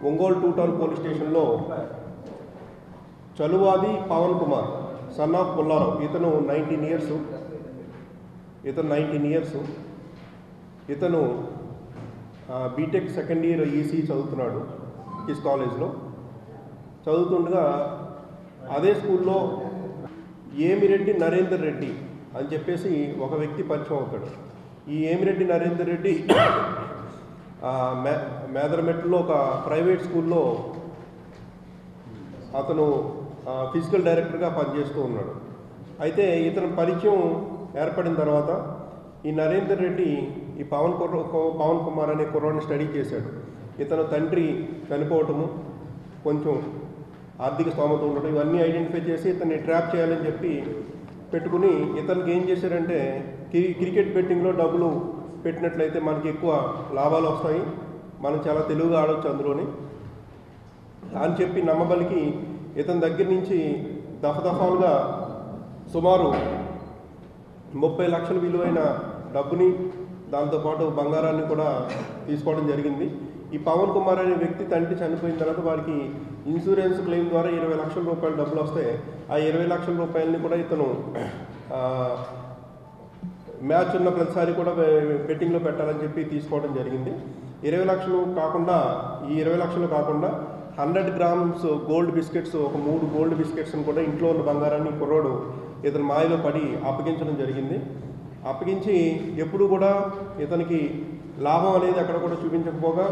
Ongole two town police స్టేషన్లో Chaluvadi Pavan Kumar son of Pullarao ఇతను nineteen years ఇతను నైన్టీన్ ఇయర్స్ ఇతను ఆ, బీటెక్ సెకండ్ ఇయర్ ఈసీ చదువుతున్నాడు కిస్ కాలేజ్లో చదువుతుండగా అదే స్కూల్లో ఏమిరెడ్డి నరేందర్ రెడ్డి అని చెప్పేసి ఒక వ్యక్తి పరిచయం అవుతాడు ఈ ఏమిరెడ్డి నరేందర్ రెడ్డి ఆ, మే మేదరమెట్లో ఒక ప్రైవేట్ స్కూల్లో అతను ఆ, ఫిజికల్ డైరెక్టర్గా పనిచేస్తూ ఉన్నాడు అయితే ఇతని పరిచయం ఏర్పడిన తర్వాత ఈ నరేందర్ రెడ్డి ఈ పవన్ కుర్ర పవన్ కుమార్ అనే కుర్రాడిని స్టడీ చేశాడు ఇతను తండ్రి చనిపోవటము కొంచెం ఆర్థిక స్తోమత ఉండడం ఇవన్నీ ఐడెంటిఫై చేసి ఇతన్ని ట్రాప్ చేయాలని చెప్పి పెట్టుకుని ఇతనికి ఏం చేశారంటే కి- క్రికెట్ బెట్టింగ్లో డబ్బులు పెట్టినట్లయితే మనకి ఎక్కువ లాభాలు వస్తాయి మనం చాలా తెలివిగా ఆడవచ్చు అందులోని అని చెప్పి నమ్మబలికి ఇతని దగ్గర నుంచి దఫదఫాలుగా సుమారు ముప్పై లక్షల విలువైన డబ్బుని దాంతోపాటు బంగారాన్ని కూడా తీసుకోవడం జరిగింది ఈ పవన్ కుమార్ అనే వ్యక్తి తండ్రి చనిపోయిన తర్వాత వారికి ఇన్సూరెన్స్ క్లెయిమ్ ద్వారా ఇరవై లక్షల రూపాయల డబ్బులు వస్తే ఆ ఇరవై లక్షల రూపాయలని కూడా ఇతను ఆ, మ్యాచ్ ఉన్న ప్రతిసారి కూడా బె- బెట్టింగ్లో పెట్టాలని చెప్పి తీసుకోవడం జరిగింది ఇరవై లక్షలు కాకుండా ఈ ఇరవై లక్షలు కాకుండా హండ్రెడ్ గ్రామ్స్ గోల్డ్ బిస్కెట్స్ ఒక మూడు గోల్డ్ బిస్కెట్స్ని కూడా ఇంట్లో ఉన్న బంగారాన్ని కుర్రోడు ఇతని మాయలో పడి అప్పగించడం జరిగింది అప్పగించి ఎప్పుడు కూడా ఇతనికి లాభం అనేది అక్కడ కూడా చూపించకపోగా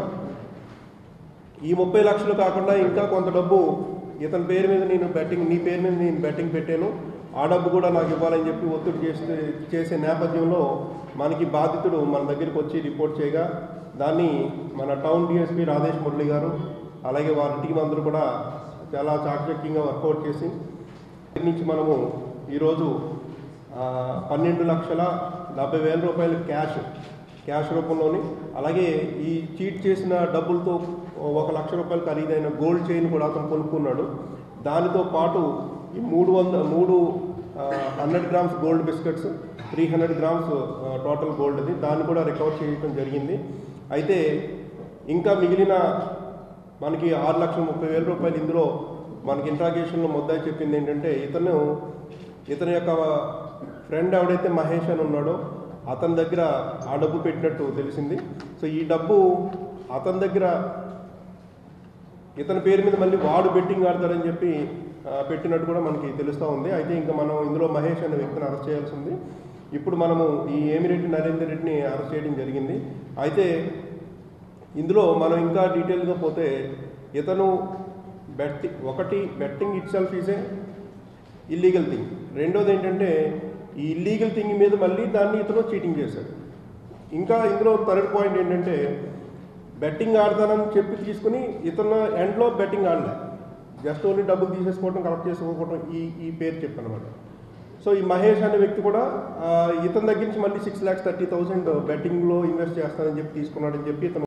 ఈ ముప్పై లక్షలు కాకుండా ఇంకా కొంత డబ్బు ఇతని పేరు మీద నేను బెట్టింగ్ నీ పేరు మీద నేను బెట్టింగ్ పెట్టాను ఆ డబ్బు కూడా నాకు ఇవ్వాలని చెప్పి ఒత్తిడి చేస్తే చేసే నేపథ్యంలో మనకి బాధితుడు మన దగ్గరికి వచ్చి రిపోర్ట్ చేయగా దాన్ని మన టౌన్ డిఎస్పీ రాధేష్ మురళి గారు అలాగే వారి టీం అందరూ కూడా చాలా చాకచక్యంగా వర్కౌట్ చేసి దగ్గర నుంచి మనము ఈరోజు ఆ, పన్నెండు లక్షల డెబ్బై వేల రూపాయలు క్యాష్ క్యాష్ రూపంలోని అలాగే ఈ చీట్ చేసిన డబ్బులతో ఒక లక్ష రూపాయలు ఖరీదైన గోల్డ్ చైన్ కూడా అతను కొనుక్కున్నాడు దానితో పాటు ఈ మూడు వంద మూడు hundred grams gold biscuits three hundred grams total gold అది దాన్ని కూడా రికవర్ చేయడం జరిగింది అయితే ఇంకా మిగిలిన మనకి ఆరు లక్షల ముప్పై వేల రూపాయలు ఇందులో మనకి ఇంట్రాగేషన్లో ముద్దాయి చెప్పింది ఏంటంటే ఇతను ఇతని యొక్క ఫ్రెండ్ ఎవడైతే మహేష్ అని ఉన్నాడో అతని దగ్గర ఆ డబ్బు పెట్టినట్టు తెలిసింది సో ఈ డబ్బు అతని దగ్గర ఇతని పేరు మీద మళ్ళీ వాడు బెట్టింగ్ ఆడతాడని చెప్పి ఆ, పెట్టినట్టు కూడా మనకి తెలుస్తూ ఉంది అయితే ఇంకా మనం ఇందులో మహేష్ అనే వ్యక్తిని అరెస్ట్ చేయాల్సి ఉంది ఇప్పుడు మనము ఈ ఏమిరెడ్డి నరేందర్ రెడ్డిని అరెస్ట్ చేయడం జరిగింది అయితే ఇందులో మనం ఇంకా డీటెయిల్గా పోతే ఇతను బెట్టి ఒకటి betting itself is a illegal thing రెండోది ఏంటంటే ఈ ఇల్లీగల్ థింగ్ మీద మళ్ళీ దాన్ని ఇతను చీటింగ్ చేశాడు ఇంకా ఇందులో థర్డ్ పాయింట్ ఏంటంటే బెట్టింగ్ ఆడతానని చెప్పి తీసుకుని ఇతను ఎండ్లో బెట్టింగ్ ఆడలే జస్ట్ ఓన్లీ డబ్బులు తీసేసుకోవడం కలెక్ట్ చేసుకోవడం ఈ ఈ పేరు చెప్పనమాట సో ఈ మహేష్ అనే వ్యక్తి కూడా ఆ, ఇతని దగ్గర నుంచి మళ్ళీ సిక్స్ ల్యాక్స్ థర్టీ థౌసండ్ బెట్టింగ్లో ఇన్వెస్ట్ చేస్తానని చెప్పి తీసుకున్నాడని చెప్పి ఇతను